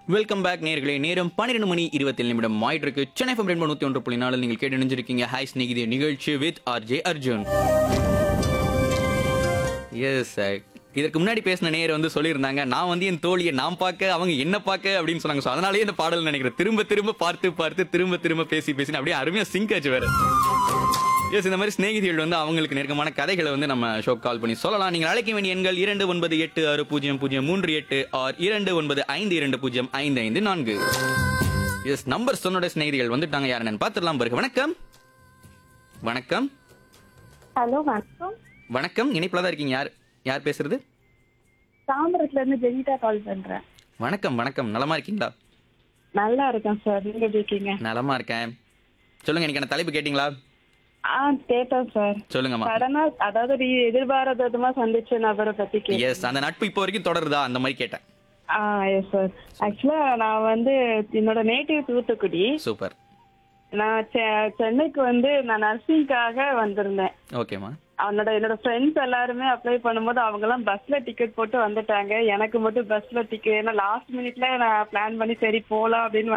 Welcome back நேர்களே நேரம் பன்னிரெண்டு மணி இருபத்தி நிமிடம் ஆயிட்டு இருக்கு சென்னை ஃபம் ரெண்டு நூத்தி ஒன்று புள்ளி நாலு நீங்கள் கேட்டு நினைஞ்சிருக்கீங்க ஹாய் ஸ்நேகிதி நிகழ்ச்சி வித் ஆர்ஜே அர்ஜுன் எஸ் இதற்கு முன்னாடி பேசின நேயர் வந்து சொல்லியிருந்தாங்க நான் வந்து என் தோழியை நான் பார்க்க அவங்க என்ன பார்க்க அப்படின்னு சொன்னாங்க ஸோ அதனாலேயே இந்த பாடல் நினைக்கிறேன் திரும்ப திரும்ப பார்த்து பார்த்து திரும்ப திரும்ப பேசி பேசி அப்படியே அருமையா சிங்க் ஆச்சு வேற எஸ் இந்த மாதிரி சிநேகிதிகள் வந்து அவங்களுக்கு நெருக்கமான கதைகளை வந்து நம்ம ஷோ கால் பண்ணி சொல்லலாம் நீங்கள் அழைக்க வேண்டிய எண்கள் இரண்டு ஒன்பது எட்டு ஆறு பூஜ்ஜியம் பூஜ்ஜியம் மூன்று எட்டு ஆர் இரண்டு ஒன்பது ஐந்து இரண்டு பூஜ்ஜியம் ஐந்து ஐந்து நான்கு எஸ் நம்பர் சொன்னோட சிநேகிதிகள் வந்துட்டாங்க யார் என்னன்னு பார்த்துடலாம் பிறகு வணக்கம் வணக்கம் ஹலோ வணக்கம் வணக்கம் இணைப்பில் தான் இருக்கீங்க யார் யார் பேசுறது தாம்பரத்துல இருந்து ஜெனிதா கால் பண்றேன் வணக்கம் வணக்கம் நலமா இருக்கீங்களா நல்லா இருக்கேன் சார் நீங்க எப்படி இருக்கீங்க நலமா இருக்கேன் சொல்லுங்க எனக்கு என்ன தலைப்பு கேட்டிங்களா ஆ கேட்டேன் சார் சொல்லுங்கம்மா சடனா அதாவது நீ எதிர்பாராத விதமா சந்திச்ச நபரை பத்தி கேட்டேன் எஸ் அந்த நட்பு இப்போ வரைக்கும் தொடருதா அந்த மாதிரி கேட்டேன் ஆ எஸ் சார் ஆக்சுவலா நான் வந்து என்னோட நேட்டிவ் தூத்துக்குடி சூப்பர் நான் செ- சென்னைக்கு வந்து நான் நர்சிங்காக வந்திருந்தேன் ஓகேம்மா அவனோட என்னோட ஃப்ரெண்ட்ஸ் எல்லாருமே அப்ளை பண்ணும்போது அவங்க எல்லாம் பஸ்ல டிக்கெட் போட்டு வந்துட்டாங்க எனக்கு மட்டும் பஸ்ல டிக்கெட் ஏன்னா லாஸ்ட் மினிட்ல நான் பிளான் பண்ணி சரி போலாம் அப்படின்னு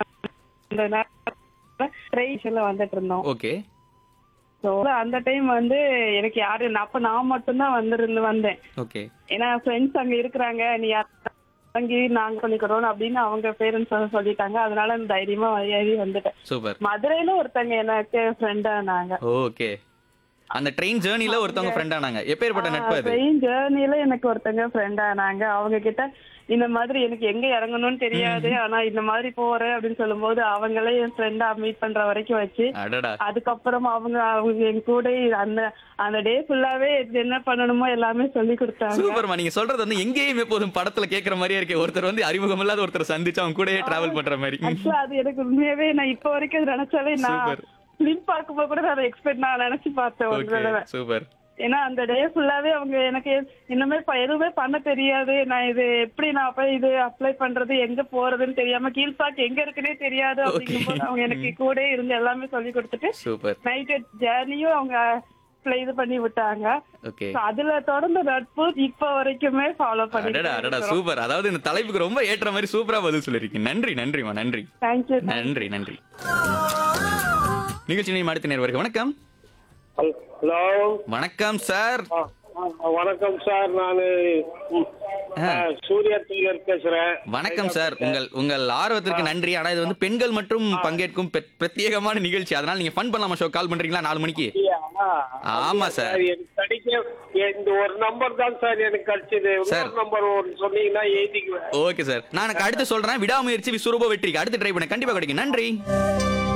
ட்ரெயின்ல வந்துட்டு இருந்தோம் ஓகே ஸோ அந்த டைம் வந்து எனக்கு யாரு நான் அப்ப நான் மட்டும்தான் வந்திருந்து வந்தேன் ஓகே ஏன்னா ஃப்ரெண்ட்ஸ் அங்க இருக்கிறாங்க நீ வாங்கி நாங்க பண்ணிக்கிறோம் அப்படின்னு அவங்க பேரண்ட்ஸ் சொல்லிட்டாங்க அதனால நான் தைரியமா ஏறி வந்துட்டேன் சூப்பர் மதுரையில ஒருத்தங்க எனக்கு ஃப்ரெண்டா நாங்க ஓகே அந்த ட்ரெயின் ஜேர்னில ஒருத்தவங்க ஃப்ரெண்ட் ஆனாங்க எப்பேற்பட்ட நட்பு அது ட்ரெயின் ஜேர்னில எனக்கு ஒருத்தங்க ஃப்ரெண்ட் ஆனாங்க அவங்க கிட்ட இந்த மாதிரி எனக்கு எங்க இறங்கணும்னு தெரியாது ஆனா இந்த மாதிரி போறேன் அப்படின்னு சொல்லும்போது அவங்களே என் ஃப்ரெண்டா மீட் பண்ற வரைக்கும் வச்சு அடடா அதுக்கப்புறம் அவங்க அவங்க என் கூட அந்த அந்த டே ஃபுல்லாவே என்ன பண்ணணுமோ எல்லாமே சொல்லி கொடுத்தாங்க சூப்பர்மா நீங்க சொல்றது வந்து எங்கேயும் எப்போதும் படத்துல கேக்குற மாதிரியே இருக்கு ஒருத்தர் வந்து அறிமுகம் இல்லாத ஒருத்தர் சந்திச்சு அவங்க கூடயே டிராவல் பண்ற மாதிரி ம். ஆக்சுவலா அது எனக்கு உண்மையாவே நான் இப்ப வரைக்கும் அது நினைச்சாலே நான் Super. பிலிம் பார்க்கும்போது கூட நான் எக்ஸ்பெக்ட் நான் நினைச்சு பார்த்தேன் ஒரு ஓகே தடவை சூப்பர் ஏன்னா அந்த டே ஃபுல்லாவே அவங்க எனக்கு இன்னுமே ப- எதுவுமே பண்ண தெரியாது நான் இது எப்படி நான் போய் இது அப்ளை பண்றது எங்க போறதுன்னு தெரியாம கீழ்பாக்கு எங்க இருக்குன்னே தெரியாது அப்படிங்கும்போது அவங்க எனக்கு கூட இருந்து எல்லாமே சொல்லி கொடுத்துட்டு சூப்பர் நைட் ஜேர்னியும் அவங்க apply இது பண்ணி விட்டாங்க ஓகே So அதுல தொடர்ந்து நட்பு இப்ப வரைக்குமே ஃபாலோ பண்ணி அடடா அடடா சூப்பர் அதாவது இந்த தலைப்புக்கு ரொம்ப ஏற்ற மாதிரி சூப்பரா பதில் சொல்லிருக்கீங்க நன்றி நன்றிமா நன்றி தேங்க்யூ நன்றி நன்றி நிகழ்ச்சி நேம் அடுத்த நேர் வருக வணக்கம் ஹலோ வணக்கம் சார் ஆ, ஆ, வணக்கம் சார் நான் சூர்யா டெய்லர் பேசுறேன் வணக்கம் சார் உங்கள் உங்கள் ஆர்வத்திற்கு நன்றி ஆனா இது வந்து பெண்கள் மற்றும் பங்கேற்கும் பெ- பிரத்யேகமான நிகழ்ச்சி அதனால நீங்க ஃபன் பண்ணலாமா ஷோ கால் பண்றீங்களா நாலு மணிக்கு ஐயா, ஆமா சார் எனக்கு கிடைக்க இந்த ஒரு நம்பர் தான் சார் எனக்கு கிடைச்சது சார். இன்னொரு நம்பர் ஒன்று சொன்னீங்கன்னா எழுதிக்குவேன் ஓகே சார் நான் எனக்கு அடுத்து சொல்றேன் விடாமுயற்சி விஸ்வரூப வெற்றிக்கு அடுத்து ட்ரை பண்ண கண்டிப்பா கிடைக்கும் நன்றி